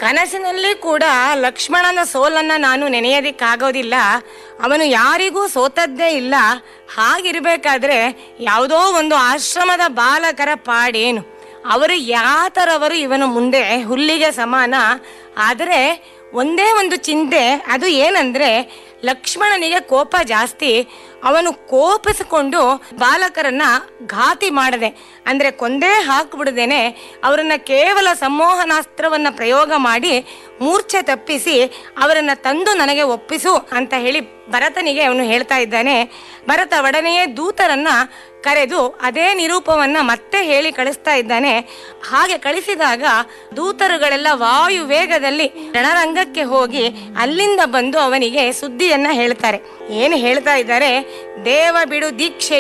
ಕನಸಿನಲ್ಲಿ ಕೂಡ ಲಕ್ಷ್ಮಣನ ಸೋಲನ್ನ ನಾನು ನೆನೆಯೋದಿಕ್ಕಾಗೋದಿಲ್ಲ ಅವನು ಯಾರಿಗೂ ಸೋತದ್ದೇ ಇಲ್ಲ ಹಾಗಿರ್ಬೇಕಾದ್ರೆ ಯಾವುದೋ ಒಂದು ಆಶ್ರಮದ ಬಾಲಕರ ಪಾಡೇನು ಅವರು ಯಾತರವರು ಇವನು ಮುಂದೆ ಹುಲ್ಲಿಗೆ ಸಮಾನ ಆದರೆ ಒಂದೇ ಒಂದು ಚಿಂತೆ ಅದು ಏನಂದ್ರೆ ಲಕ್ಷ್ಮಣನಿಗೆ ಕೋಪ ಜಾಸ್ತಿ ಅವನು ಕೋಪಿಸಿಕೊಂಡು ಬಾಲಕರನ್ನ ಘಾತಿ ಮಾಡದೆ ಅಂದ್ರೆ ಕೊಂದೇ ಹಾಕ್ಬಿಡದೇನೆ ಅವರನ್ನ ಕೇವಲ ಸಂಮೋಹನಾಸ್ತ್ರವನ್ನ ಪ್ರಯೋಗ ಮಾಡಿ ಮೂರ್ಛೆ ತಪ್ಪಿಸಿ ಅವರನ್ನ ತಂದು ನನಗೆ ಒಪ್ಪಿಸು ಅಂತ ಹೇಳಿ ಭರತನಿಗೆ ಅವನು ಹೇಳ್ತಾ ಇದ್ದಾನೆ ಭರತ ಒಡನೆಯೇ ದೂತರನ್ನ ಕರೆದು ಅದೇ ನಿರೂಪವನ್ನ ಮತ್ತೆ ಹೇಳಿ ಕಳಿಸ್ತಾ ಇದ್ದಾನೆ ಹಾಗೆ ಕಳಿಸಿದಾಗ ದೂತರುಗಳೆಲ್ಲ ವಾಯು ವೇಗದಲ್ಲಿ ರಣರಂಗಕ್ಕೆ ಹೋಗಿ ಅಲ್ಲಿಂದ ಬಂದು ಅವನಿಗೆ ಸುದ್ದಿಯನ್ನ ಹೇಳ್ತಾರೆ ಏನು ಹೇಳ್ತಾ ಇದ್ದಾರೆ ದೇವ ಬಿಡು ದೀಕ್ಷೆ